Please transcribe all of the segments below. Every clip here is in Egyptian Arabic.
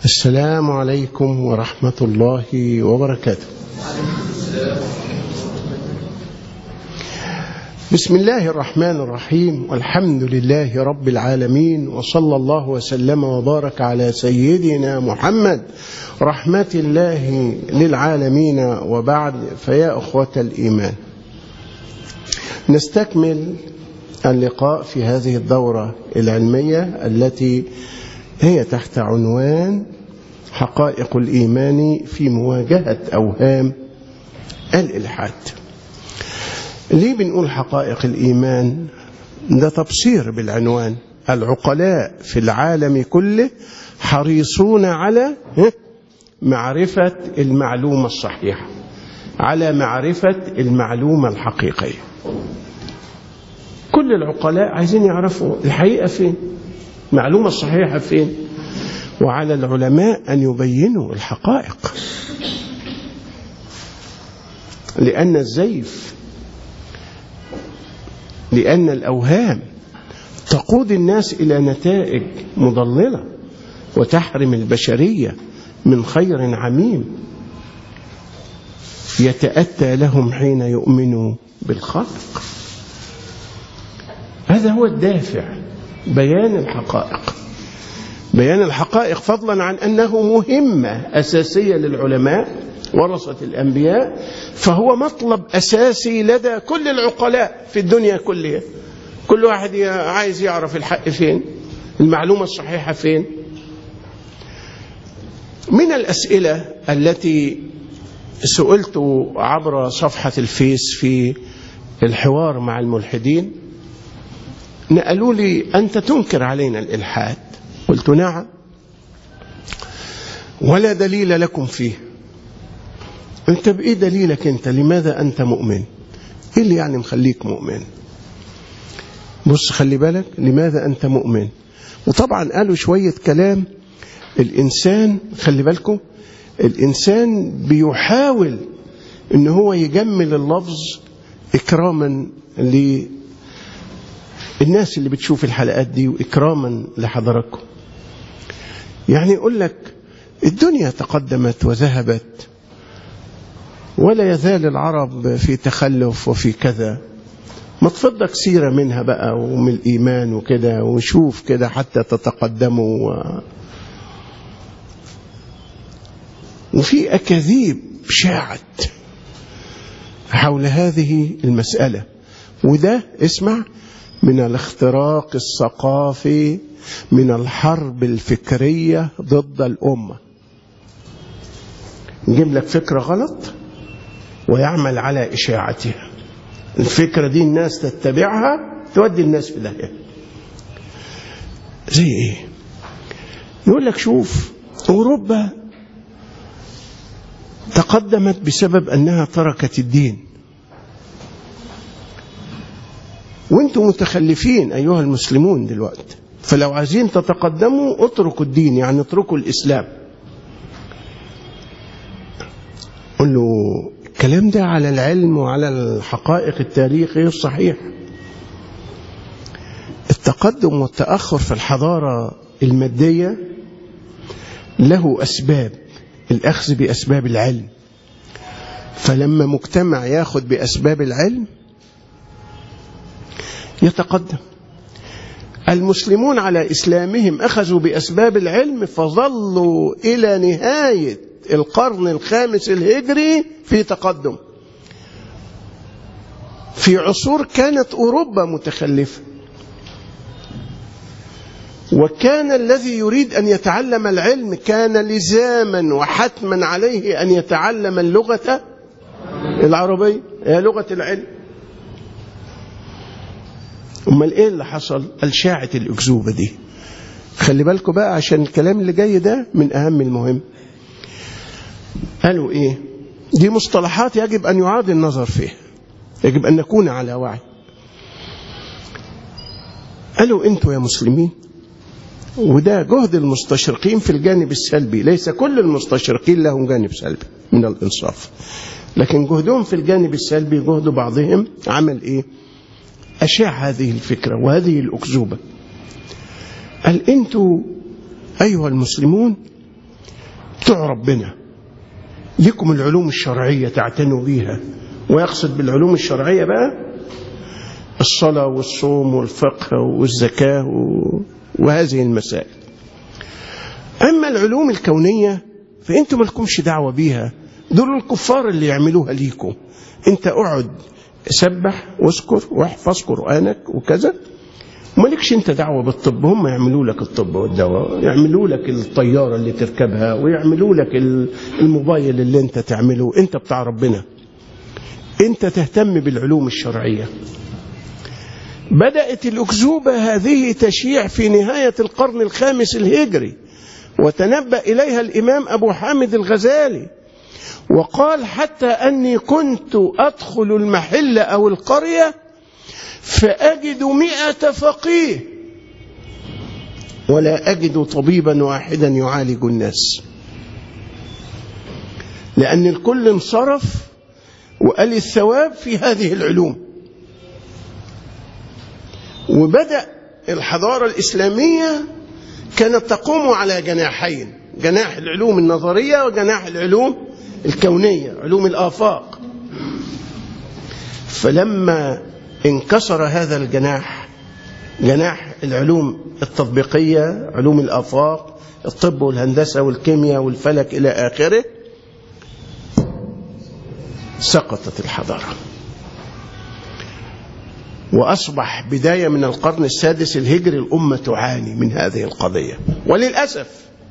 السلام عليكم ورحمة الله وبركاته بسم الله الرحمن الرحيم والحمد لله رب العالمين وصلى الله وسلم وبارك على سيدنا محمد رحمة الله للعالمين وبعد فيا أخوة الإيمان نستكمل اللقاء في هذه الدورة العلمية التي هي تحت عنوان حقائق الإيمان في مواجهة أوهام الإلحاد ليه بنقول حقائق الإيمان ده تبصير بالعنوان العقلاء في العالم كله حريصون على معرفة المعلومة الصحيحة على معرفة المعلومة الحقيقية كل العقلاء عايزين يعرفوا الحقيقة فين المعلومة الصحيحة فين وعلى العلماء أن يبينوا الحقائق لأن الزيف لأن الأوهام تقود الناس إلى نتائج مضللة وتحرم البشرية من خير عميم يتأتى لهم حين يؤمنوا بالخلق هذا هو الدافع بيان الحقائق بيان الحقائق فضلا عن أنه مهمة أساسية للعلماء ورثة الأنبياء فهو مطلب أساسي لدى كل العقلاء في الدنيا كلها كل واحد عايز يعرف الحق فين المعلومة الصحيحة فين من الأسئلة التي سئلت عبر صفحة الفيس في الحوار مع الملحدين نقلوا لي أنت تنكر علينا الإلحاد قلت نعم ولا دليل لكم فيه انت بايه دليلك انت لماذا انت مؤمن ايه اللي يعني مخليك مؤمن بص خلي بالك لماذا انت مؤمن وطبعا قالوا شوية كلام الانسان خلي بالكم الانسان بيحاول ان هو يجمل اللفظ اكراما للناس اللي بتشوف الحلقات دي واكراما لحضراتكم يعني يقول لك الدنيا تقدمت وذهبت ولا يزال العرب في تخلف وفي كذا ما تفضك سيرة منها بقى ومن الإيمان وكده وشوف كده حتى تتقدموا و... وفي أكاذيب شاعت حول هذه المسألة وده اسمع من الاختراق الثقافي من الحرب الفكرية ضد الأمة نجيب لك فكرة غلط ويعمل على إشاعتها الفكرة دي الناس تتبعها تودي الناس في داهية زي ايه يقول لك شوف أوروبا تقدمت بسبب أنها تركت الدين وانتم متخلفين أيها المسلمون دلوقتي فلو عايزين تتقدموا اتركوا الدين يعني اتركوا الإسلام قل له الكلام ده على العلم وعلى الحقائق التاريخية الصحيح التقدم والتأخر في الحضارة المادية له أسباب الأخذ بأسباب العلم فلما مجتمع ياخذ بأسباب العلم يتقدم المسلمون على إسلامهم أخذوا بأسباب العلم فظلوا إلى نهاية القرن الخامس الهجري في تقدم في عصور كانت أوروبا متخلفة وكان الذي يريد أن يتعلم العلم كان لزاما وحتما عليه أن يتعلم اللغة العربية هي لغة العلم أمال إيه اللي حصل الشاعة الأكذوبة دي خلي بالكم بقى عشان الكلام اللي جاي ده من أهم المهم قالوا إيه دي مصطلحات يجب أن يعاد النظر فيها يجب أن نكون على وعي قالوا أنتوا يا مسلمين وده جهد المستشرقين في الجانب السلبي ليس كل المستشرقين لهم جانب سلبي من الإنصاف لكن جهدهم في الجانب السلبي جهد بعضهم عمل إيه أشاع هذه الفكرة وهذه الأكذوبة قال أنتوا أيها المسلمون بتوع ربنا لكم العلوم الشرعية تعتنوا بيها ويقصد بالعلوم الشرعية بقى الصلاة والصوم والفقه والزكاة وهذه المسائل أما العلوم الكونية فأنتم مالكمش دعوة بيها دول الكفار اللي يعملوها ليكم أنت اقعد سبح واذكر واحفظ قرآنك وكذا مالكش انت دعوة بالطب هم يعملوا لك الطب والدواء يعملوا لك الطيارة اللي تركبها ويعملوا لك الموبايل اللي انت تعمله انت بتاع ربنا انت تهتم بالعلوم الشرعية بدأت الأكذوبة هذه تشيع في نهاية القرن الخامس الهجري وتنبأ إليها الإمام أبو حامد الغزالي وقال حتى أني كنت أدخل المحل أو القرية فأجد مئة فقيه ولا أجد طبيبا واحدا يعالج الناس لأن الكل انصرف وقال الثواب في هذه العلوم وبدأ الحضارة الإسلامية كانت تقوم على جناحين جناح العلوم النظرية وجناح العلوم الكونية علوم الآفاق فلما انكسر هذا الجناح جناح العلوم التطبيقية علوم الآفاق الطب والهندسة والكيمياء والفلك إلى آخره سقطت الحضارة وأصبح بداية من القرن السادس الهجري الأمة تعاني من هذه القضية وللأسف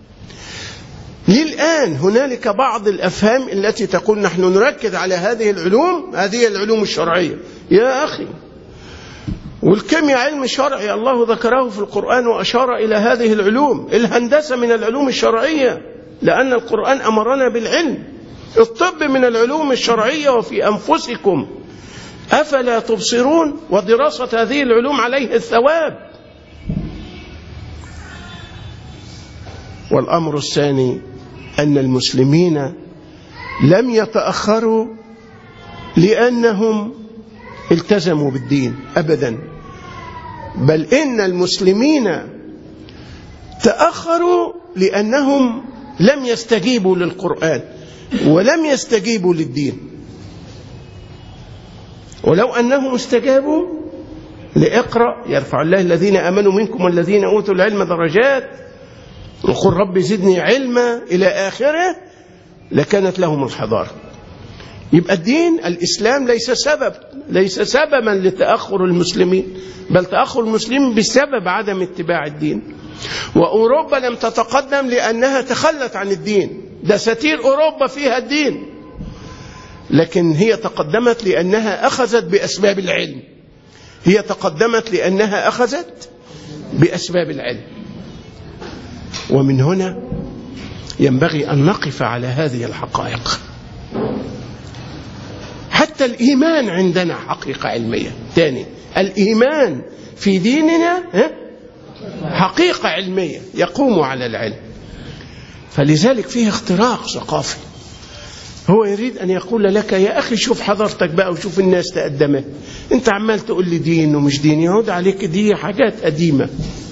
للآن هنالك بعض الأفهام التي تقول نحن نركز على هذه العلوم هذه العلوم الشرعية يا أخي والكيمياء علم شرعي الله ذكره في القرآن وأشار إلى هذه العلوم الهندسة من العلوم الشرعية لأن القرآن أمرنا بالعلم الطب من العلوم الشرعية وفي أنفسكم أفلا تبصرون ودراسة هذه العلوم عليه الثواب والأمر الثاني أن المسلمين لم يتأخروا لأنهم التزموا بالدين أبدا بل إن المسلمين تأخروا لأنهم لم يستجيبوا للقرآن ولم يستجيبوا للدين ولو أنهم استجابوا لإقرأ يرفع الله الذين آمنوا منكم والذين أوتوا العلم درجات وقل رب زدني علما إلى آخره لكانت لهم الحضارة يبقى الدين الإسلام ليس سبب ليس سببا لتأخر المسلمين بل تأخر المسلمين بسبب عدم اتباع الدين وأوروبا لم تتقدم لأنها تخلت عن الدين دساتير أوروبا فيها الدين لكن هي تقدمت لأنها أخذت بأسباب العلم هي تقدمت لأنها أخذت بأسباب العلم ومن هنا ينبغي أن نقف على هذه الحقائق حتى الإيمان عندنا حقيقة علمية ثاني الإيمان في ديننا حقيقة علمية يقوم على العلم فلذلك فيه اختراق ثقافي هو يريد أن يقول لك يا أخي شوف حضرتك بقى وشوف الناس تقدمت أنت عمال تقول لي دين ومش دين يعود عليك دي حاجات قديمة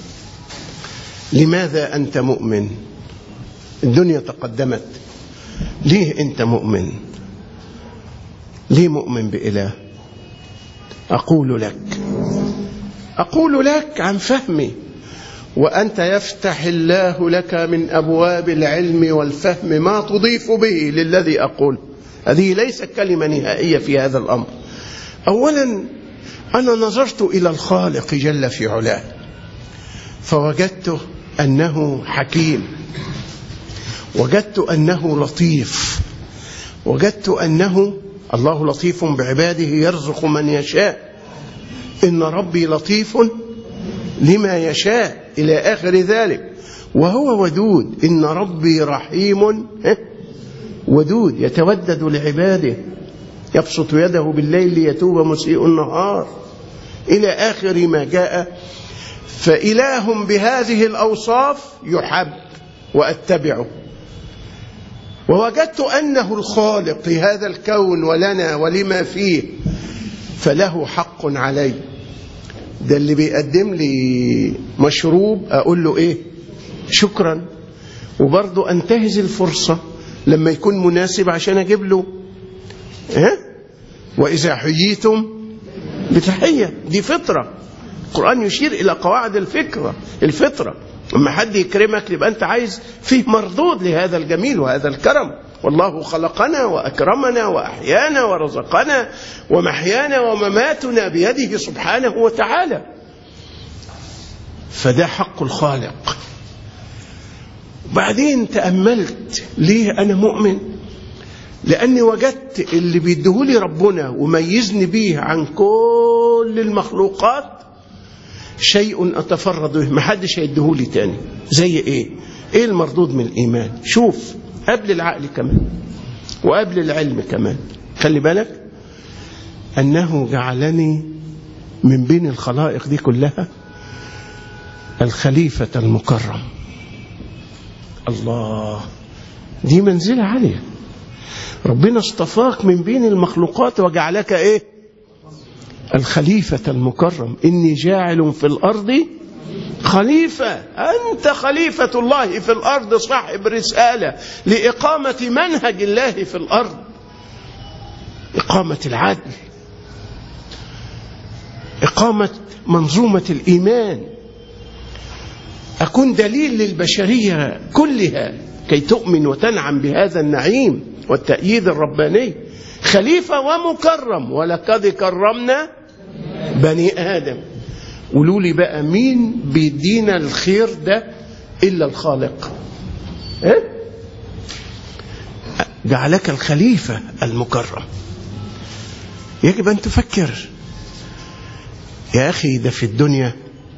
لماذا أنت مؤمن الدنيا تقدمت ليه أنت مؤمن ليه مؤمن بإله أقول لك أقول لك عن فهمي وأنت يفتح الله لك من أبواب العلم والفهم ما تضيف به للذي أقول هذه ليست كلمة نهائية في هذا الأمر أولا أنا نظرت إلى الخالق جل في علاه فوجدته أنه حكيم وجدت أنه لطيف وجدت أنه الله لطيف بعباده يرزق من يشاء إن ربي لطيف لما يشاء إلى آخر ذلك وهو ودود إن ربي رحيم ودود يتودد لعباده يبسط يده بالليل ليتوب مسيء النهار إلى آخر ما جاء فإله بهذه الأوصاف يحب وأتبعه ووجدت أنه الخالق لهذا الكون ولنا ولما فيه فله حق علي ده اللي بيقدم لي مشروب أقول له إيه شكرا وبرضه انتهز الفرصة لما يكون مناسب عشان اجيب له ها واذا حييتم بتحية دي فطرة القرآن يشير إلى قواعد الفكرة الفطرة لما حد يكرمك يبقى أنت عايز فيه مردود لهذا الجميل وهذا الكرم والله خلقنا وأكرمنا وأحيانا ورزقنا ومحيانا ومماتنا بيده سبحانه وتعالى فده حق الخالق بعدين تأملت ليه أنا مؤمن لأني وجدت اللي بيديهولي ربنا وميزني بيه عن كل المخلوقات شيء أتفرد به محدش هيديهولي تاني زي إيه إيه المردود من الإيمان شوف قبل العقل كمان وقبل العلم كمان خلي بالك أنه جعلني من بين الخلائق دي كلها الخليفة المكرم الله دي منزلة عالية ربنا اصطفاك من بين المخلوقات وجعلك ايه الخليفة المكرم إني جاعل في الأرض خليفة أنت خليفة الله في الأرض صاحب رسالة لإقامة منهج الله في الأرض إقامة العدل إقامة منظومة الإيمان أكون دليل للبشرية كلها كي تؤمن وتنعم بهذا النعيم والتأييد الرباني خليفة ومكرم ولقد كرمنا بني آدم قولوا لي بقى مين بيدينا الخير ده إلا الخالق إيه؟ جعلك الخليفة المكرم يجب أن تفكر يا أخي ده في الدنيا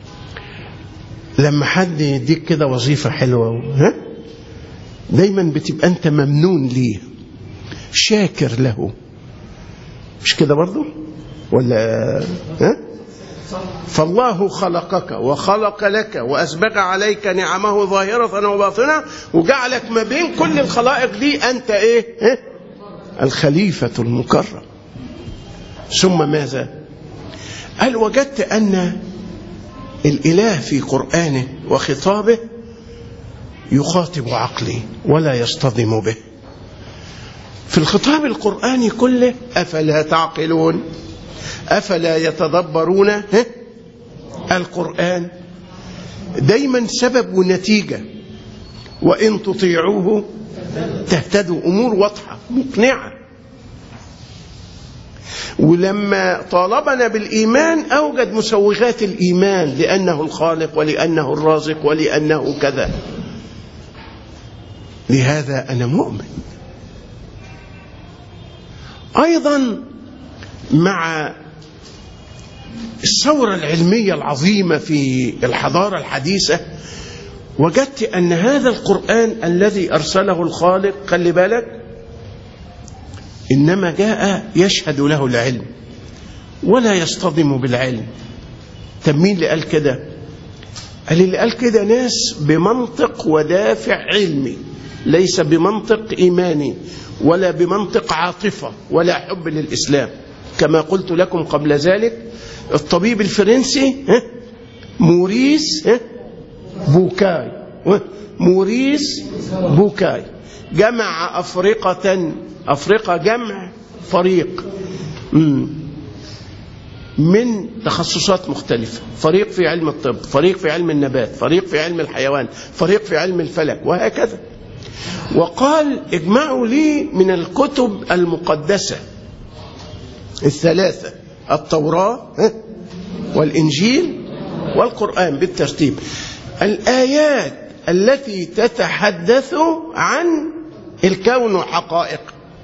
لما حد يديك كده وظيفة حلوة ها دايما بتبقى أنت ممنون ليه شاكر له مش كده برضه ولا ها فالله خلقك وخلق لك وأسبغ عليك نعمه ظاهرة وباطنة وجعلك ما بين كل الخلائق دي أنت إيه ها؟ الخليفة المكرم ثم ماذا قال وجدت أن الإله في قرآنه وخطابه يخاطب عقلي ولا يصطدم به في الخطاب القرآني كله أفلا تعقلون أفلا يتدبرون ها؟ القرآن دايما سبب ونتيجة وإن تطيعوه تهتدوا أمور واضحة مقنعة ولما طالبنا بالإيمان أوجد مسوغات الإيمان لأنه الخالق ولأنه الرازق ولأنه كذا لهذا أنا مؤمن أيضا مع الثورة العلمية العظيمة في الحضارة الحديثة وجدت أن هذا القرآن الذي أرسله الخالق خلي بالك إنما جاء يشهد له العلم ولا يصطدم بالعلم طب مين اللي قال كده قال اللي قال كده ناس بمنطق ودافع علمي ليس بمنطق إيماني ولا بمنطق عاطفة ولا حب للإسلام كما قلت لكم قبل ذلك الطبيب الفرنسي موريس بوكاي موريس بوكاي جمع أفرقة أفريقيا جمع فريق من تخصصات مختلفة فريق في علم الطب فريق في علم النبات فريق في علم الحيوان فريق في علم الفلك وهكذا وقال اجمعوا لي من الكتب المقدسة الثلاثة التوراة والإنجيل والقرآن بالترتيب الآيات التي تتحدث عن الكون وحقائق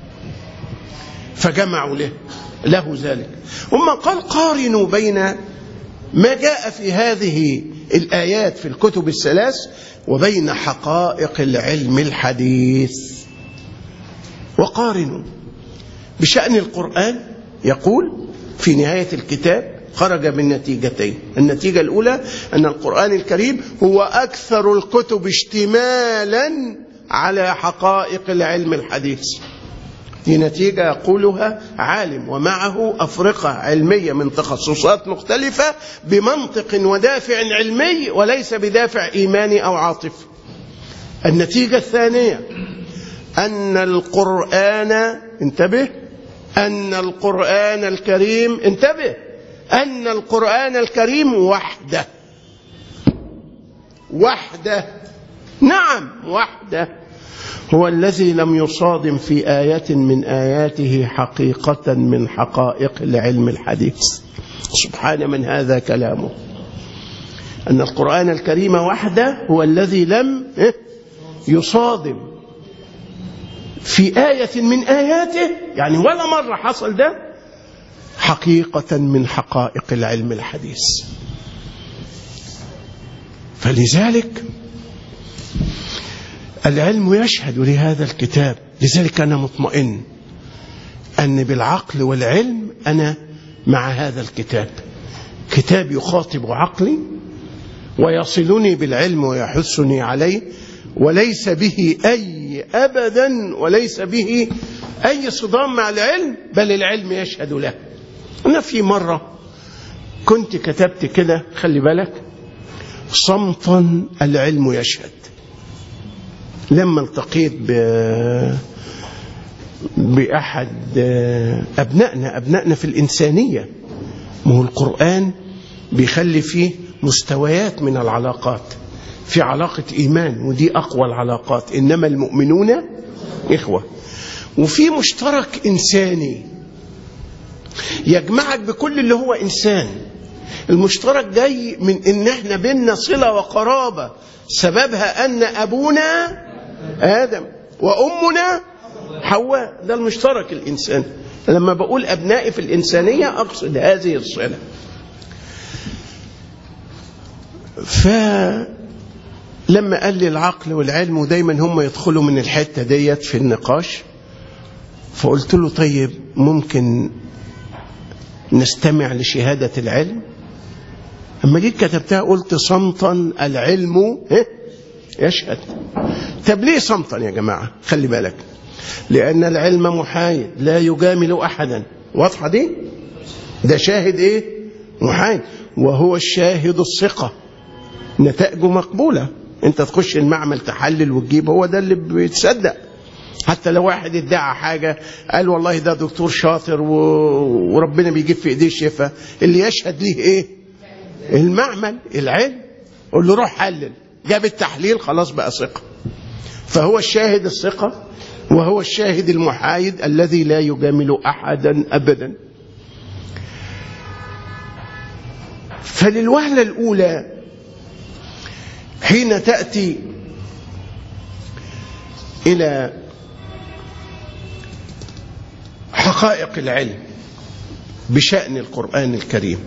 فجمعوا له له ذلك ثم قال قارنوا بين ما جاء في هذه الآيات في الكتب الثلاث وبين حقائق العلم الحديث وقارنوا بشأن القرآن يقول في نهاية الكتاب خرج من نتيجتين النتيجة الأولى أن القرآن الكريم هو أكثر الكتب اشتمالا على حقائق العلم الحديث دي نتيجة يقولها عالم ومعه أفرقة علمية من تخصصات مختلفة بمنطق ودافع علمي وليس بدافع إيماني أو عاطفي النتيجة الثانية أن القرآن انتبه أن القرآن الكريم انتبه أن القرآن الكريم وحده وحده نعم وحده هو الذي لم يصادم في آية من آياته حقيقة من حقائق العلم الحديث سبحان من هذا كلامه أن القرآن الكريم وحده هو الذي لم يصادم في آية من آياته يعني ولا مرة حصل ده حقيقة من حقائق العلم الحديث فلذلك العلم يشهد لهذا الكتاب لذلك أنا مطمئن أن بالعقل والعلم أنا مع هذا الكتاب كتاب يخاطب عقلي ويصلني بالعلم ويحثني عليه وليس به أي أبدا وليس به أي صدام مع العلم بل العلم يشهد له أنا في مرة كنت كتبت كده خلي بالك صمتا العلم يشهد لما التقيت ب بأحد أبنائنا أبنائنا في الإنسانية ما هو القرآن بيخلي فيه مستويات من العلاقات في علاقة إيمان ودي أقوى العلاقات إنما المؤمنون إخوة وفي مشترك إنساني يجمعك بكل اللي هو إنسان المشترك جاي من إن إحنا بينا صلة وقرابة سببها أن أبونا آدم وأمنا حواء ده المشترك الإنساني لما بقول أبنائي في الإنسانية أقصد هذه الصلة فلما قال لي العقل والعلم ودايما هم يدخلوا من الحتة ديت في النقاش فقلت له طيب ممكن نستمع لشهادة العلم أما جيت كتبتها قلت صمتا العلم يشهد طب ليه صمتا يا جماعة خلي بالك لأن العلم محايد لا يجامل أحدا واضحة دي ده شاهد إيه محايد وهو الشاهد الثقة نتائجه مقبولة انت تخش المعمل تحلل وتجيب هو ده اللي بيتصدق حتى لو واحد ادعى حاجة قال والله ده دكتور شاطر و... وربنا بيجيب في ايديه شفاء اللي يشهد ليه ايه المعمل العلم قول له روح حلل جاب التحليل خلاص بقى ثقة فهو الشاهد الثقة وهو الشاهد المحايد الذي لا يجامل أحدا أبدا فللوهلة الأولى حين تأتي إلى حقائق العلم بشأن القرآن الكريم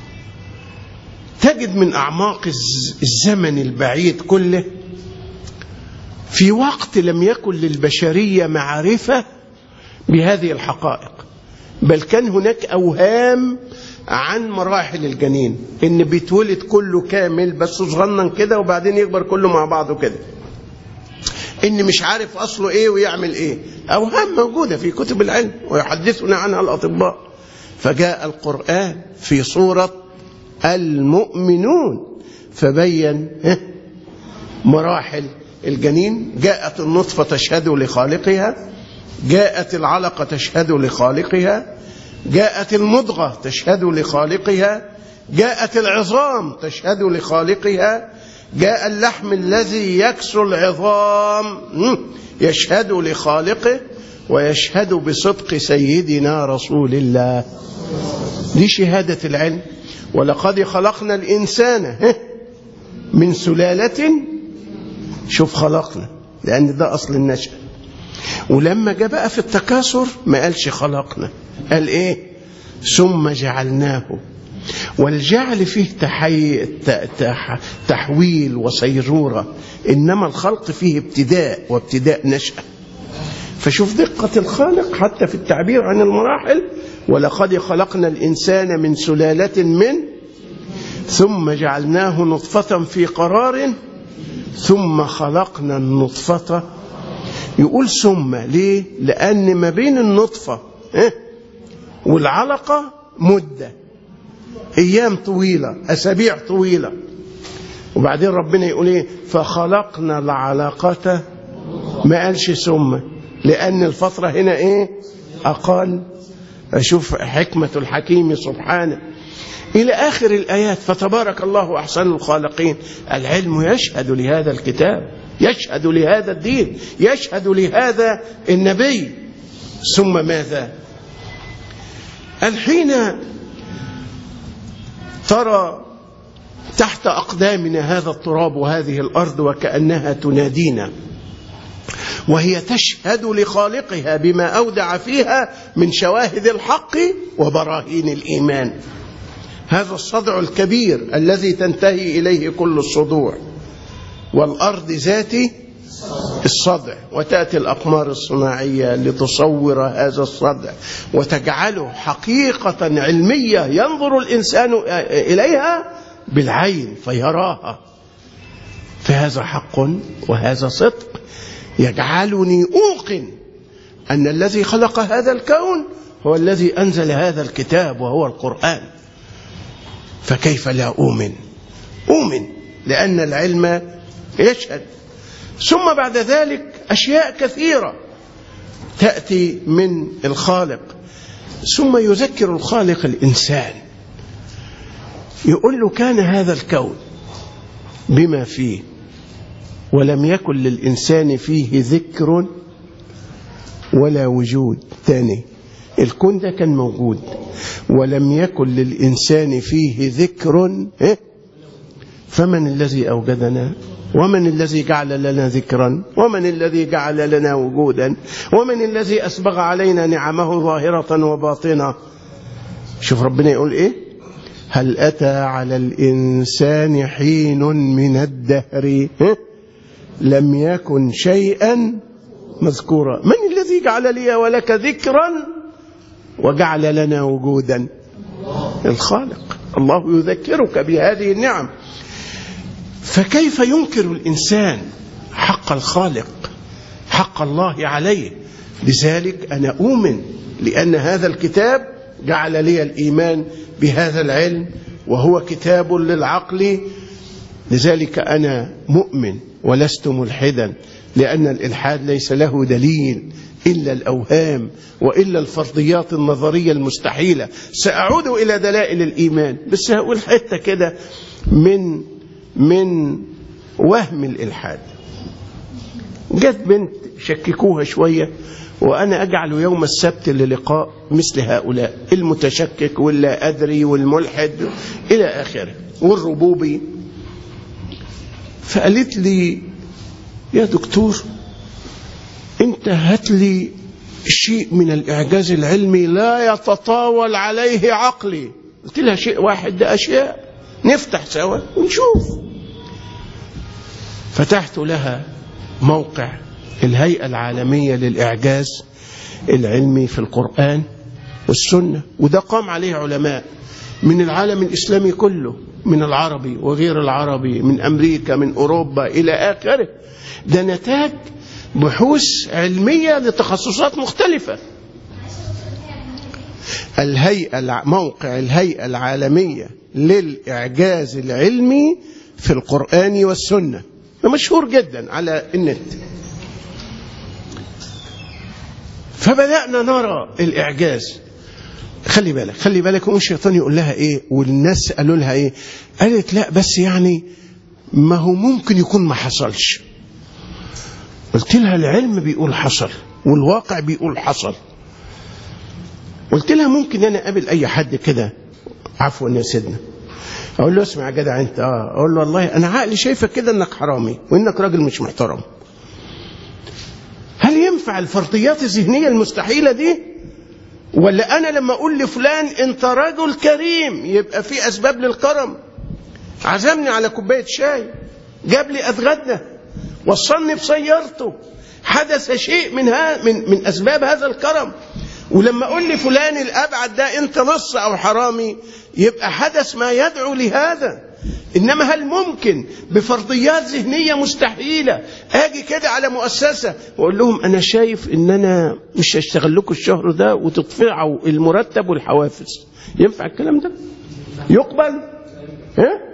تجد من أعماق الزمن البعيد كله في وقت لم يكن للبشرية معرفة بهذه الحقائق بل كان هناك أوهام عن مراحل الجنين إن بيتولد كله كامل بس صغنن كده وبعدين يكبر كله مع بعضه كده إن مش عارف أصله إيه ويعمل إيه أوهام موجودة في كتب العلم ويحدثنا عنها الأطباء فجاء القرآن في صورة المؤمنون فبين مراحل الجنين جاءت النطفة تشهد لخالقها جاءت العلقة تشهد لخالقها جاءت المضغة تشهد لخالقها جاءت العظام تشهد لخالقها جاء اللحم الذي يكسو العظام يشهد لخالقه ويشهد بصدق سيدنا رسول الله دي شهادة العلم ولقد خلقنا الإنسان من سلالة شوف خلقنا لأن ده أصل النشأ ولما جاء بقى في التكاثر ما قالش خلقنا قال إيه ثم جعلناه والجعل فيه تحي... تح... تحويل وصيرورة إنما الخلق فيه ابتداء وابتداء نشأة فشوف دقة الخالق حتى في التعبير عن المراحل ولقد خلقنا الإنسان من سلالة من ثم جعلناه نطفة في قرار ثم خلقنا النطفة يقول ثم ليه لأن ما بين النطفة والعلقة مدة أيام طويلة أسابيع طويلة وبعدين ربنا يقول ايه فخلقنا العلاقة ما قالش ثم لأن الفترة هنا ايه أقل أشوف حكمة الحكيم سبحانه إلى آخر الآيات فتبارك الله أحسن الخالقين العلم يشهد لهذا الكتاب يشهد لهذا الدين يشهد لهذا النبي ثم ماذا الحين ترى تحت أقدامنا هذا التراب وهذه الأرض وكأنها تنادينا وهي تشهد لخالقها بما أودع فيها من شواهد الحق وبراهين الإيمان هذا الصدع الكبير الذي تنتهي إليه كل الصدوع والأرض ذات الصدع وتأتي الأقمار الصناعية لتصور هذا الصدع وتجعله حقيقة علمية ينظر الإنسان إليها بالعين فيراها فهذا حق وهذا صدق يجعلني أوقن أن الذي خلق هذا الكون هو الذي أنزل هذا الكتاب وهو القرآن فكيف لا أؤمن أؤمن لأن العلم يشهد ثم بعد ذلك أشياء كثيرة تأتي من الخالق ثم يذكر الخالق الإنسان يقول له كان هذا الكون بما فيه ولم يكن للإنسان فيه ذكر ولا وجود ثاني الكون ده كان موجود ولم يكن للإنسان فيه ذكر فمن الذي أوجدنا ومن الذي جعل لنا ذكرا ومن الذي جعل لنا وجودا ومن الذي أسبغ علينا نعمه ظاهرة وباطنة شوف ربنا يقول إيه هل أتى على الإنسان حين من الدهر لم يكن شيئا مذكورا من الذي جعل لي ولك ذكرا وجعل لنا وجودا الخالق الله يذكرك بهذه النعم فكيف ينكر الإنسان حق الخالق حق الله عليه لذلك أنا أؤمن لأن هذا الكتاب جعل لي الإيمان بهذا العلم وهو كتاب للعقل لذلك أنا مؤمن ولست ملحدا لأن الإلحاد ليس له دليل إلا الأوهام وإلا الفرضيات النظرية المستحيلة سأعود إلى دلائل الإيمان بس هقول حتة كده من من وهم الإلحاد جت بنت شككوها شوية وأنا أجعل يوم السبت للقاء مثل هؤلاء المتشكك واللا أدري والملحد إلى آخره والربوبي فقالت لي يا دكتور انت هات لي شيء من الإعجاز العلمي لا يتطاول عليه عقلي قلت لها شيء واحد ده أشياء نفتح سوا ونشوف فتحت لها موقع الهيئة العالمية للإعجاز العلمي في القرآن والسنة وده قام عليه علماء من العالم الإسلامي كله من العربي وغير العربي من أمريكا من أوروبا إلى آخره ده نتاج بحوث علمية لتخصصات مختلفة الهيئة موقع الهيئة العالمية للإعجاز العلمي في القرآن والسنة مشهور جدا على النت فبدأنا نرى الإعجاز خلي بالك خلي بالك هو الشيطان يقول لها ايه والناس قالوا لها ايه قالت لا بس يعني ما هو ممكن يكون ما حصلش قلت لها العلم بيقول حصل والواقع بيقول حصل قلت لها ممكن انا اقابل اي حد كده عفوا يا سيدنا اقول له اسمع يا جدع انت اه اقول له والله انا عقلي شايفك كده انك حرامي وانك راجل مش محترم هل ينفع الفرضيات الذهنيه المستحيله دي ولا انا لما اقول لفلان انت رجل كريم يبقى في اسباب للكرم عزمني على كوبايه شاي جاب لي اتغدى وصلني بسيارته حدث شيء من ها من من اسباب هذا الكرم ولما اقول لفلان الابعد ده انت لص او حرامي يبقى حدث ما يدعو لهذا انما هل ممكن بفرضيات ذهنيه مستحيله اجي كده على مؤسسه واقول لهم انا شايف ان انا مش هشتغل لكم الشهر ده وتدفعوا المرتب والحوافز ينفع الكلام ده يقبل ها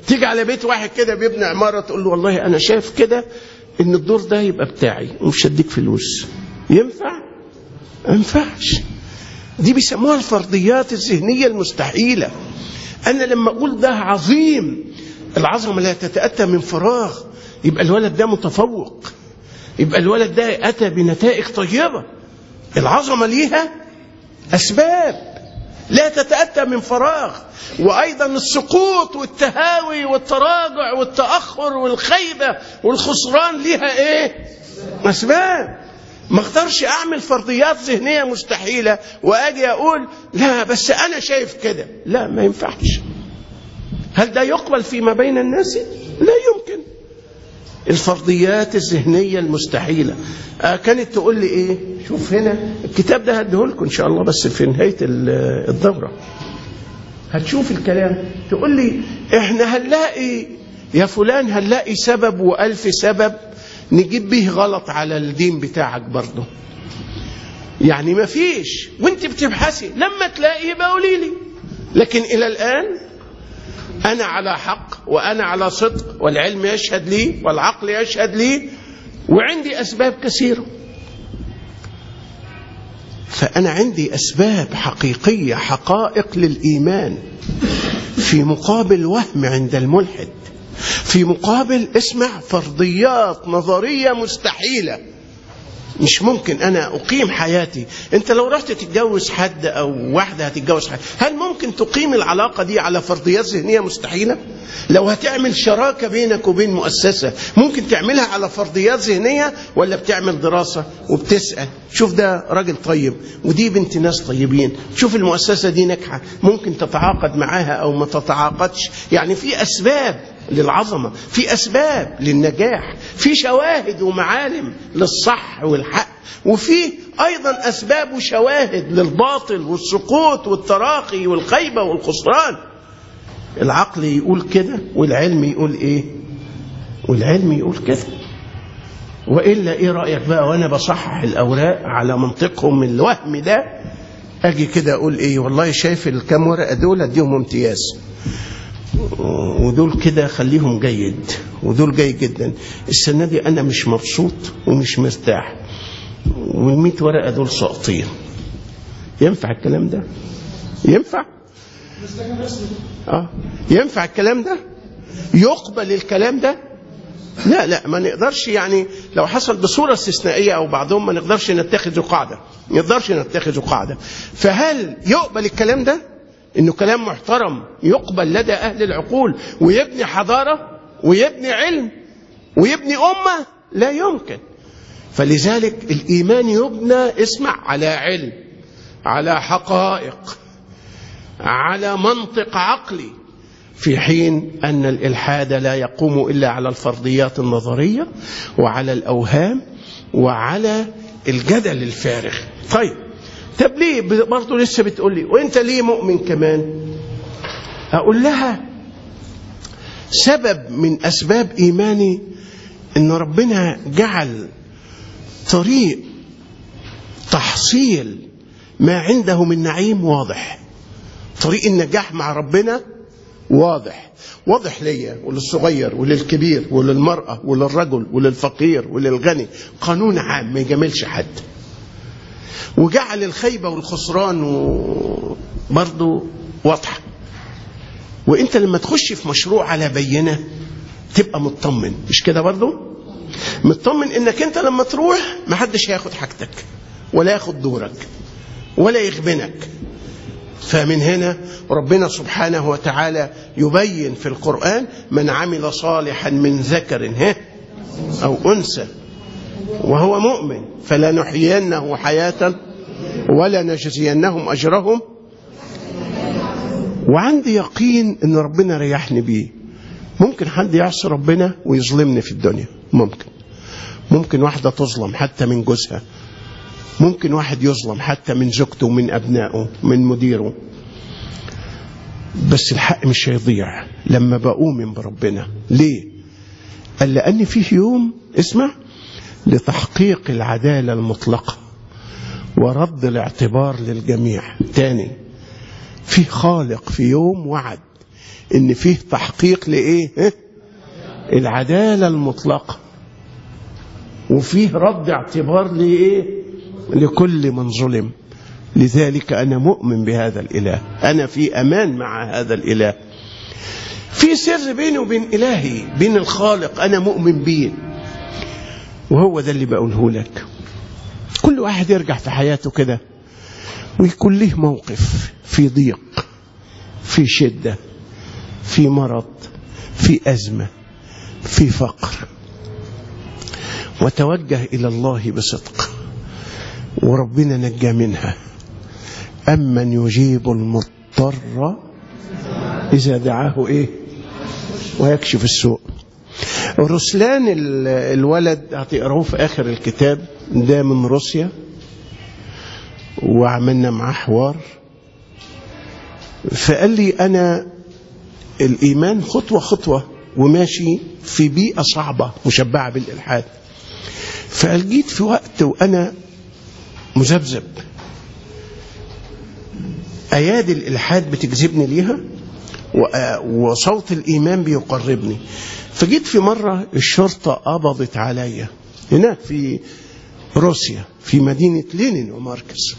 تيجي على بيت واحد كده بيبني عماره تقول له والله انا شايف كده ان الدور ده يبقى بتاعي ومش هديك فلوس ينفع؟ ما ينفعش دي بيسموها الفرضيات الذهنيه المستحيله انا لما اقول ده عظيم العظمه لا تتاتى من فراغ يبقى الولد ده متفوق يبقى الولد ده اتى بنتائج طيبه العظمه ليها اسباب لا تتأتى من فراغ وأيضا السقوط والتهاوي والتراجع والتأخر والخيبة والخسران لها إيه أسباب ما اقدرش أعمل فرضيات ذهنية مستحيلة وأجي أقول لا بس أنا شايف كده لا ما ينفعش هل ده يقبل فيما بين الناس لا يمكن الفرضيات الذهنية المستحيلة آه كانت تقول لي ايه شوف هنا الكتاب ده هديهولكم ان شاء الله بس في نهاية الدورة هتشوف الكلام تقول لي احنا هنلاقي يا فلان هنلاقي سبب والف سبب نجيب به غلط على الدين بتاعك برضه يعني ما فيش وانت بتبحثي لما تلاقي يبقى قولي لي لكن الى الان أنا على حق وأنا على صدق والعلم يشهد لي والعقل يشهد لي وعندي أسباب كثيرة فأنا عندي أسباب حقيقية حقائق للإيمان في مقابل وهم عند الملحد في مقابل اسمع فرضيات نظرية مستحيلة مش ممكن انا اقيم حياتي انت لو رحت تتجوز حد او واحده هتتجوز حد هل ممكن تقيم العلاقه دي على فرضيات ذهنيه مستحيله لو هتعمل شراكه بينك وبين مؤسسه ممكن تعملها على فرضيات ذهنيه ولا بتعمل دراسه وبتسال شوف ده راجل طيب ودي بنت ناس طيبين شوف المؤسسه دي ناجحه ممكن تتعاقد معاها او ما تتعاقدش يعني في اسباب للعظمة في أسباب للنجاح في شواهد ومعالم للصح والحق وفي أيضا أسباب وشواهد للباطل والسقوط والتراخي والخيبة والخسران العقل يقول كده والعلم يقول إيه والعلم يقول كده وإلا إيه رأيك بقى وأنا بصحح الأوراق على منطقهم من الوهم ده أجي كده أقول إيه والله شايف الكام ورقة دول أديهم امتياز ودول كده خليهم جيد ودول جيد جدا السنة دي أنا مش مبسوط ومش مرتاح والمئة ورقة دول ساقطين ينفع الكلام ده ينفع آه. ينفع الكلام ده يقبل الكلام ده لا لا ما نقدرش يعني لو حصل بصورة استثنائية أو بعضهم ما نقدرش نتخذ قاعدة ما نقدرش نتخذ قاعدة فهل يقبل الكلام ده انه كلام محترم يقبل لدى اهل العقول ويبني حضاره ويبني علم ويبني امه لا يمكن فلذلك الايمان يبنى اسمع على علم على حقائق على منطق عقلي في حين ان الالحاد لا يقوم الا على الفرضيات النظريه وعلى الاوهام وعلى الجدل الفارغ طيب طب ليه برضه لسه بتقول لي وانت ليه مؤمن كمان اقول لها سبب من اسباب ايماني ان ربنا جعل طريق تحصيل ما عنده من نعيم واضح طريق النجاح مع ربنا واضح واضح ليا وللصغير وللكبير وللمرأة وللرجل وللفقير وللغني قانون عام ما يجاملش حد وجعل الخيبة والخسران برضه واضحة وانت لما تخش في مشروع على بينة تبقى مطمن مش كده برضه مطمن انك انت لما تروح محدش هياخد حاجتك ولا ياخد دورك ولا يغبنك فمن هنا ربنا سبحانه وتعالى يبين في القرآن من عمل صالحا من ذكر ها أو أنثى وهو مؤمن فلنحيينه حياة ولا نجزينهم أجرهم وعندي يقين ان ربنا ريحني بيه ممكن حد يعصي ربنا ويظلمني في الدنيا ممكن ممكن واحدة تظلم حتى من جوزها ممكن واحد يظلم حتى من زوجته ومن أبنائه من مديره بس الحق مش هيضيع لما بؤمن بربنا ليه قال لأن فيه يوم اسمع لتحقيق العدالة المطلقة ورد الاعتبار للجميع تاني في خالق في يوم وعد ان فيه تحقيق لايه ها؟ العدالة المطلقة وفيه رد اعتبار لايه لكل من ظلم لذلك انا مؤمن بهذا الاله انا في امان مع هذا الاله في سر بيني وبين الهي بين الخالق انا مؤمن بيه وهو ده اللي بقوله لك كل واحد يرجع في حياته كده ويكون له موقف في ضيق في شدة في مرض في أزمة في فقر وتوجه إلى الله بصدق وربنا نجى منها أمن يجيب المضطر إذا دعاه إيه ويكشف السوء رسلان الولد هتقروه في آخر الكتاب ده من روسيا وعملنا معاه حوار فقال لي أنا الإيمان خطوة خطوة وماشي في بيئة صعبة مشبعة بالإلحاد فقال جيت في وقت وأنا مذبذب أيادي الإلحاد بتجذبني ليها وصوت الإيمان بيقربني فجيت في مرة الشرطة قبضت عليا هناك في روسيا في مدينة لينين وماركس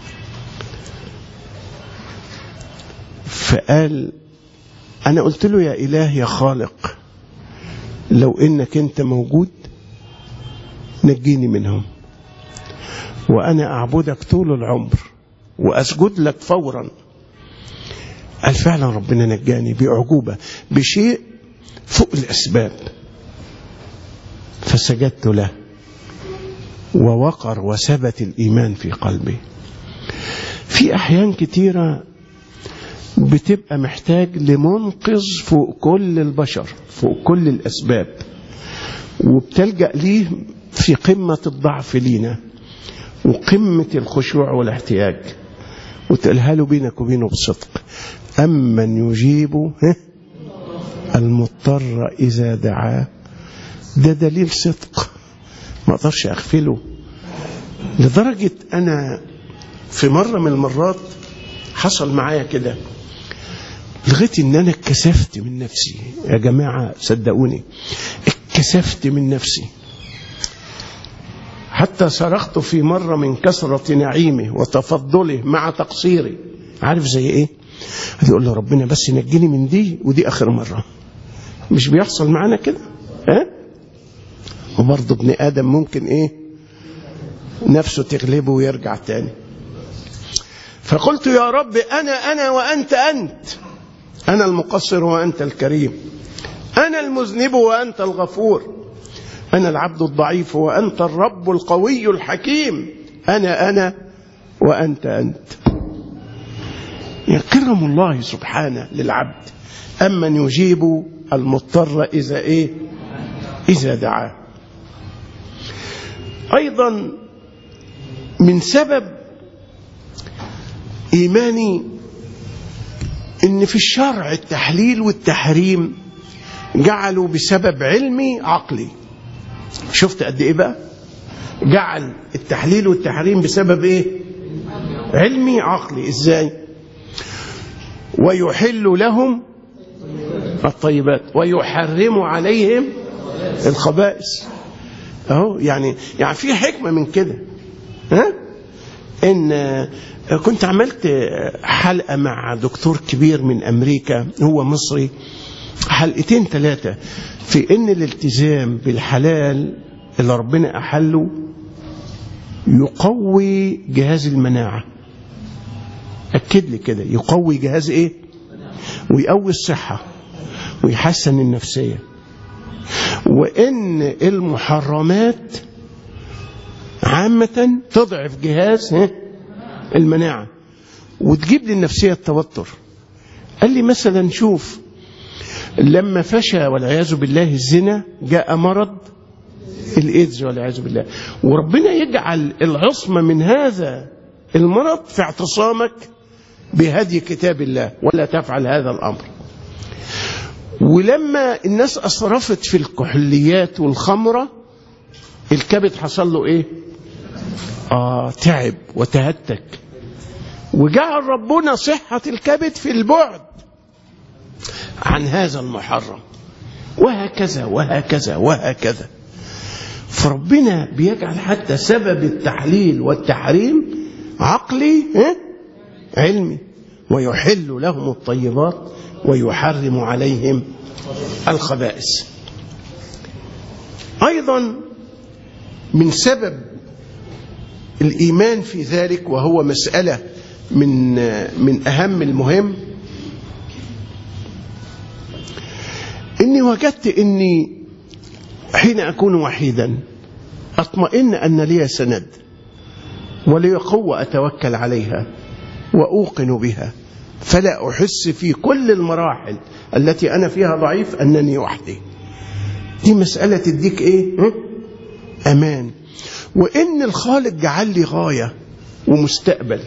فقال أنا قلت له يا إله يا خالق لو إنك أنت موجود نجيني منهم وأنا أعبدك طول العمر وأسجد لك فورا قال فعلا ربنا نجاني بأعجوبة بشيء فوق الأسباب فسجدت له ووقر وثبت الإيمان في قلبي في أحيان كتيرة بتبقى محتاج لمنقذ فوق كل البشر فوق كل الأسباب وبتلجأ ليه في قمة الضعف لينا وقمة الخشوع والاحتياج وتقولها له بينك وبينه بصدق أمن يجيب المضطر إذا دعاه ده دليل صدق ما اقدرش اغفله لدرجة أنا في مرة من المرات حصل معايا كده لغاية إن أنا اتكسفت من نفسي يا جماعة صدقوني اتكسفت من نفسي حتى صرخت في مرة من كثرة نعيمه وتفضله مع تقصيري عارف زي ايه يقول له ربنا بس نجيني من دي ودي آخر مرة مش بيحصل معانا كده ها وبرضه ابن آدم ممكن ايه نفسه تغلبه ويرجع تاني فقلت يا رب أنا أنا وأنت أنت أنا المقصر وأنت الكريم أنا المذنب وأنت الغفور أنا العبد الضعيف وأنت الرب القوي الحكيم أنا أنا وأنت أنت يكرم الله سبحانه للعبد أمن يجيب المضطر إذا إيه إذا دعاه أيضا من سبب إيماني إن في الشرع التحليل والتحريم جعلوا بسبب علمي عقلي شفت قد إيه بقى جعل التحليل والتحريم بسبب إيه علمي عقلي إزاي ويحل لهم الطيبات ويحرم عليهم الخبائث اهو يعني يعني في حكمه من كده ها ان كنت عملت حلقه مع دكتور كبير من امريكا هو مصري حلقتين ثلاثه في ان الالتزام بالحلال اللي ربنا احله يقوي جهاز المناعه اكد لي كده يقوي جهاز ايه ويقوي الصحه ويحسن النفسيه وان المحرمات عامه تضعف جهاز المناعه وتجيب للنفسيه التوتر قال لي مثلا شوف لما فشى والعياذ بالله الزنا جاء مرض الايدز والعياذ بالله وربنا يجعل العصمه من هذا المرض في اعتصامك بهدي كتاب الله ولا تفعل هذا الامر ولما الناس أسرفت في الكحوليات والخمرة الكبد حصل له إيه آه تعب وتهتك وجعل ربنا صحة الكبد في البعد عن هذا المحرم وهكذا وهكذا وهكذا فربنا بيجعل حتى سبب التحليل والتحريم عقلي ها؟ علمي ويحل لهم الطيبات ويحرم عليهم الخبائث ايضا من سبب الايمان في ذلك وهو مساله من من اهم المهم اني وجدت اني حين اكون وحيدا اطمئن ان لي سند ولي قوه اتوكل عليها واوقن بها فلا احس في كل المراحل التي انا فيها ضعيف انني وحدي دي مساله تديك ايه ها؟ امان وان الخالق جعل لي غايه ومستقبل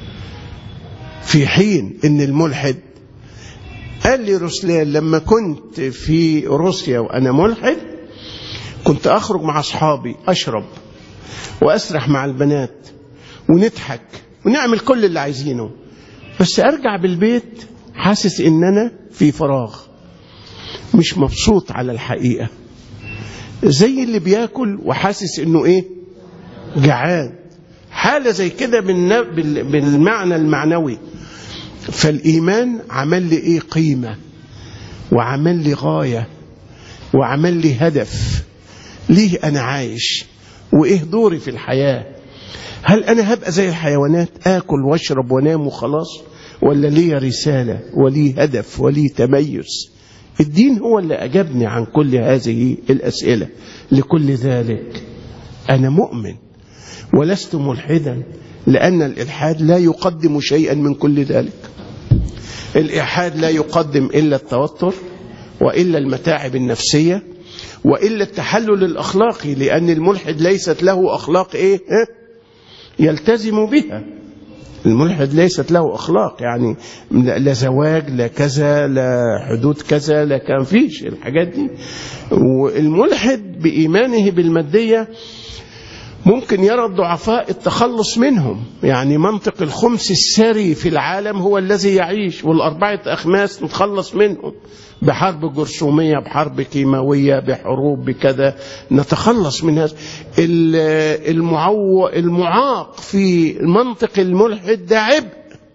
في حين ان الملحد قال لي رسلان لما كنت في روسيا وانا ملحد كنت اخرج مع اصحابي اشرب واسرح مع البنات ونضحك ونعمل كل اللي عايزينه بس ارجع بالبيت حاسس ان انا في فراغ مش مبسوط على الحقيقه زي اللي بياكل وحاسس انه ايه جعان حاله زي كده بالمعنى المعنوي فالايمان عمل لي ايه قيمه وعمل لي غايه وعمل لي هدف ليه انا عايش وايه دوري في الحياه هل انا هبقى زي الحيوانات اكل واشرب وانام وخلاص ولا لي رساله ولي هدف ولي تميز الدين هو اللي اجابني عن كل هذه الاسئله لكل ذلك انا مؤمن ولست ملحدا لان الالحاد لا يقدم شيئا من كل ذلك الالحاد لا يقدم الا التوتر والا المتاعب النفسيه والا التحلل الاخلاقي لان الملحد ليست له اخلاق ايه ها؟ يلتزم بها الملحد ليست له اخلاق يعني لا زواج لا كذا لا حدود كذا لا كان فيش الحاجات دي والملحد بايمانه بالماديه ممكن يرى الضعفاء التخلص منهم يعني منطق الخمس السري في العالم هو الذي يعيش والأربعة أخماس نتخلص منهم بحرب جرثومية بحرب كيماوية بحروب بكذا نتخلص من هذا المعو المعاق في منطق الملحد ده عبء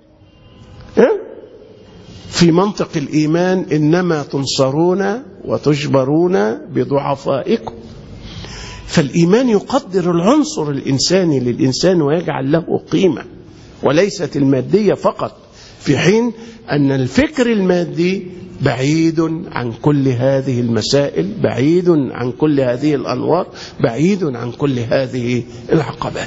في منطق الإيمان إنما تنصرون وتجبرون بضعفائكم فالإيمان يقدر العنصر الإنساني للإنسان ويجعل له قيمة وليست المادية فقط في حين أن الفكر المادي بعيد عن كل هذه المسائل بعيد عن كل هذه الأنوار بعيد عن كل هذه العقبات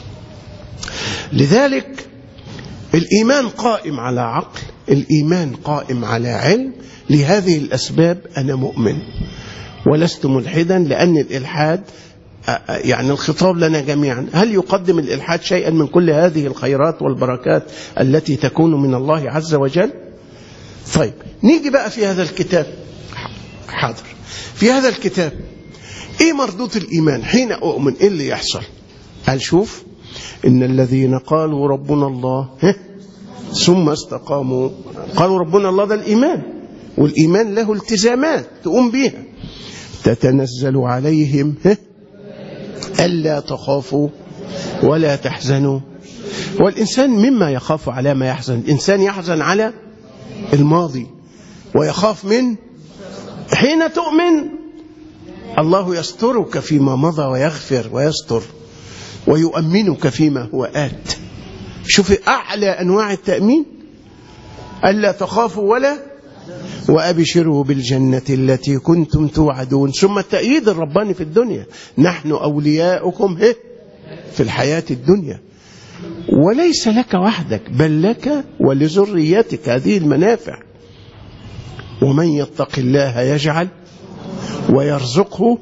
لذلك الإيمان قائم على عقل الإيمان قائم على علم لهذه الأسباب أنا مؤمن ولست ملحدا لأن الإلحاد يعني الخطاب لنا جميعا هل يقدم الإلحاد شيئا من كل هذه الخيرات والبركات التي تكون من الله عز وجل طيب نيجي بقى في هذا الكتاب حاضر في هذا الكتاب ايه مردود الإيمان حين أؤمن ايه اللي يحصل قال شوف إن الذين قالوا ربنا الله ثم استقاموا قالوا ربنا الله ده الإيمان والإيمان له التزامات تقوم بيها تتنزل عليهم ألا تخافوا ولا تحزنوا والإنسان مما يخاف على ما يحزن الإنسان يحزن على الماضي ويخاف من حين تؤمن الله يسترك فيما مضى ويغفر ويستر ويؤمنك فيما هو آت شوف أعلى أنواع التأمين ألا تخافوا ولا وأبشروا بالجنة التي كنتم توعدون ثم التأييد الرباني في الدنيا نحن أولياؤكم في الحياة الدنيا وليس لك وحدك بل لك ولذريتك هذه المنافع ومن يتق الله يجعل ويرزقه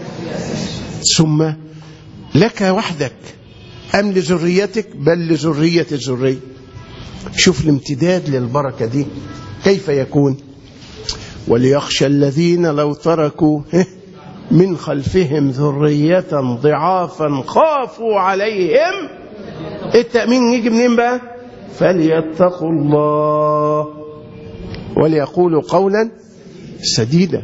ثم لك وحدك أم لذريتك بل لذرية الذرية شوف الامتداد للبركة دي كيف يكون وليخشى الذين لو تركوا من خلفهم ذرية ضعافا خافوا عليهم التأمين يجي منين بقى فليتقوا الله وليقولوا قولا سديدا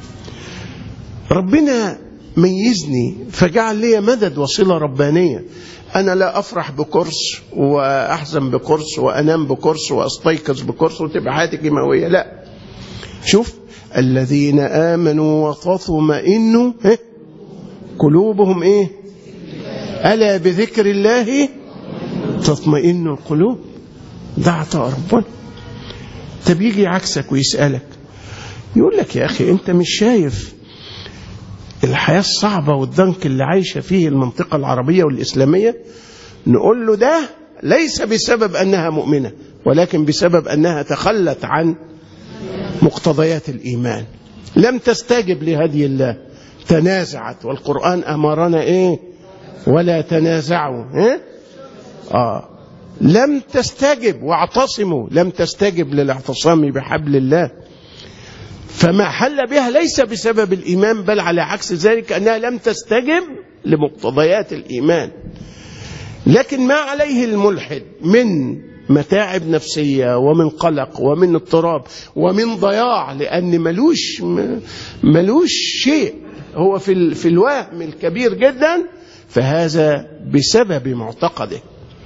ربنا ميزني فجعل لي مدد وصلة ربانية أنا لا أفرح بكرس وأحزن بكرس وأنام بكرس وأستيقظ بكرس وتبقى حياتي كيماوية لا شوف الذين آمنوا وتطمئن إيه؟ قلوبهم إيه ألا بذكر الله تطمئن القلوب ده عطاء ربنا طب يجي عكسك ويسألك يقول لك يا أخي أنت مش شايف الحياة الصعبة والضنك اللي عايشة فيه المنطقة العربية والإسلامية نقول له ده ليس بسبب أنها مؤمنة ولكن بسبب أنها تخلت عن مقتضيات الإيمان لم تستجب لهدي الله تنازعت والقرآن أمرنا إيه ولا تنازعوا إيه؟ آه لم تستجب واعتصموا لم تستجب للاعتصام بحبل الله فما حل بها ليس بسبب الإيمان بل على عكس ذلك أنها لم تستجب لمقتضيات الإيمان لكن ما عليه الملحد من متاعب نفسية ومن قلق ومن اضطراب ومن ضياع لأن ملوش ملوش شيء هو في في الوهم الكبير جدا فهذا بسبب معتقده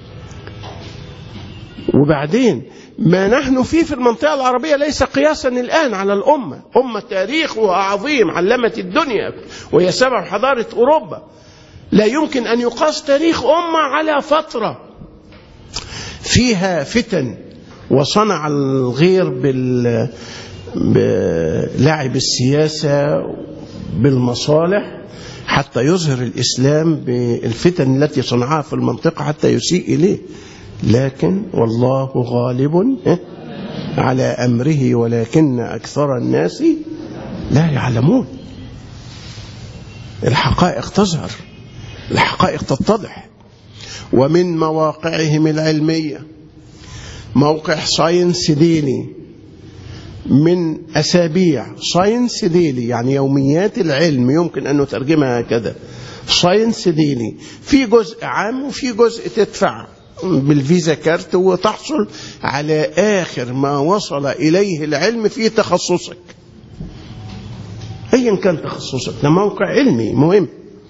وبعدين ما نحن فيه في المنطقة العربية ليس قياسا الآن على الأمة أمة تاريخها عظيم علمت الدنيا وهي سبب حضارة أوروبا لا يمكن أن يقاس تاريخ أمة على فترة فيها فتن وصنع الغير بال بلعب السياسة بالمصالح حتى يظهر الإسلام بالفتن التي صنعها في المنطقة حتى يسيء إليه لكن والله غالب على أمره ولكن أكثر الناس لا يعلمون الحقائق تظهر الحقائق تتضح ومن مواقعهم العلمية موقع ساينس ديلي من أسابيع ساينس ديلي يعني يوميات العلم يمكن أن نترجمها هكذا ساينس ديلي في جزء عام وفي جزء تدفع بالفيزا كارت وتحصل على آخر ما وصل إليه العلم في تخصصك أيا كان تخصصك ده موقع علمي مهم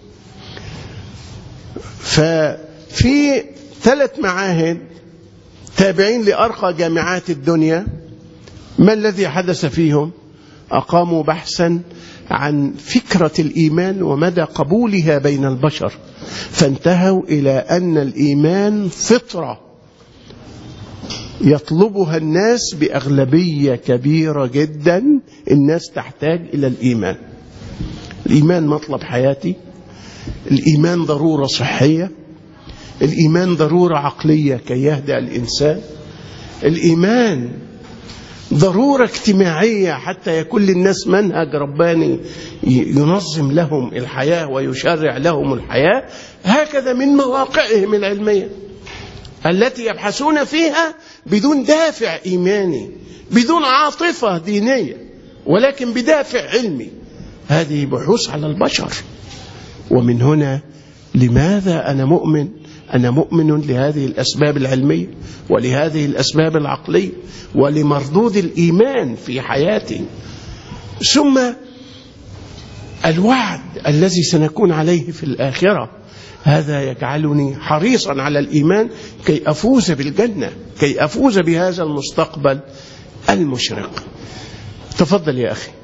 ففي ثلاث معاهد تابعين لأرقى جامعات الدنيا ما الذي حدث فيهم أقاموا بحثا عن فكرة الإيمان ومدى قبولها بين البشر فانتهوا إلى أن الإيمان فطرة يطلبها الناس بأغلبية كبيرة جدا الناس تحتاج إلى الإيمان الإيمان مطلب حياتي الإيمان ضرورة صحية الإيمان ضرورة عقلية كي يهدأ الإنسان الإيمان ضرورة اجتماعية حتى يكون للناس منهج رباني ينظم لهم الحياة ويشرع لهم الحياة هكذا من مواقعهم العلمية التي يبحثون فيها بدون دافع إيماني بدون عاطفة دينية ولكن بدافع علمي هذه بحوث على البشر ومن هنا لماذا أنا مؤمن أنا مؤمن لهذه الأسباب العلمية ولهذه الأسباب العقلية ولمردود الإيمان في حياتي ثم الوعد الذي سنكون عليه في الآخرة هذا يجعلني حريصا على الإيمان كي أفوز بالجنة كي أفوز بهذا المستقبل المشرق تفضل يا أخي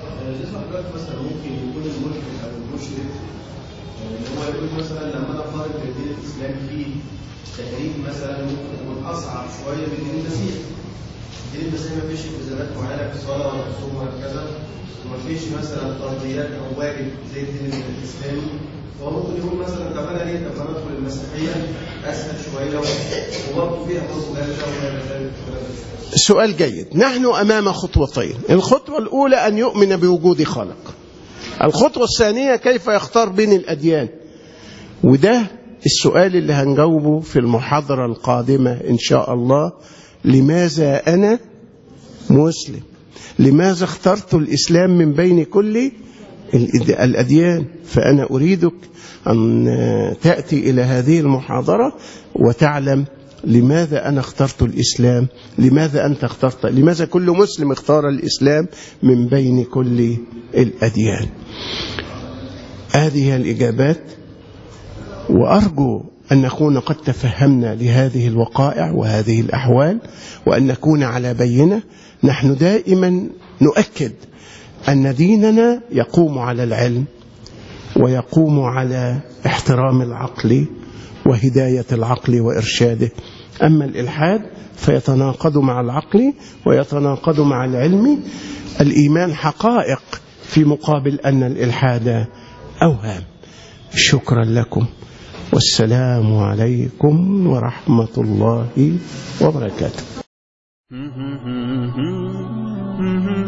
مثلا لما انا قارن بين الاسلام فيه تقريب مثلا ممكن يكون اصعب شويه من دين المسيح. دين المسيح ما فيش التزامات معينه في الصلاه ولا في الصوم ولا كذا وما فيش مثلا فرضيات او واجب زي الدين الاسلامي فهو ممكن يقول مثلا طب انا ليه طب انا ادخل المسيحيه اسهل شويه وبرضه فيها برضه لا وما ذلك سؤال جيد نحن أمام خطوتين الخطوة الأولى أن يؤمن بوجود خالق الخطوة الثانية كيف يختار بين الأديان وده السؤال اللي هنجاوبه في المحاضرة القادمة إن شاء الله لماذا أنا مسلم لماذا اخترت الإسلام من بين كل الأديان فأنا أريدك أن تأتي إلى هذه المحاضرة وتعلم لماذا أنا اخترت الإسلام لماذا أنت اخترت لماذا كل مسلم اختار الإسلام من بين كل الأديان هذه هي الإجابات وأرجو أن نكون قد تفهمنا لهذه الوقائع وهذه الأحوال وأن نكون على بينة نحن دائما نؤكد أن ديننا يقوم على العلم ويقوم على احترام العقل وهداية العقل وإرشاده أما الإلحاد فيتناقض مع العقل ويتناقض مع العلم الإيمان حقائق في مقابل أن الإلحاد أوهام شكرا لكم والسلام عليكم ورحمة الله وبركاته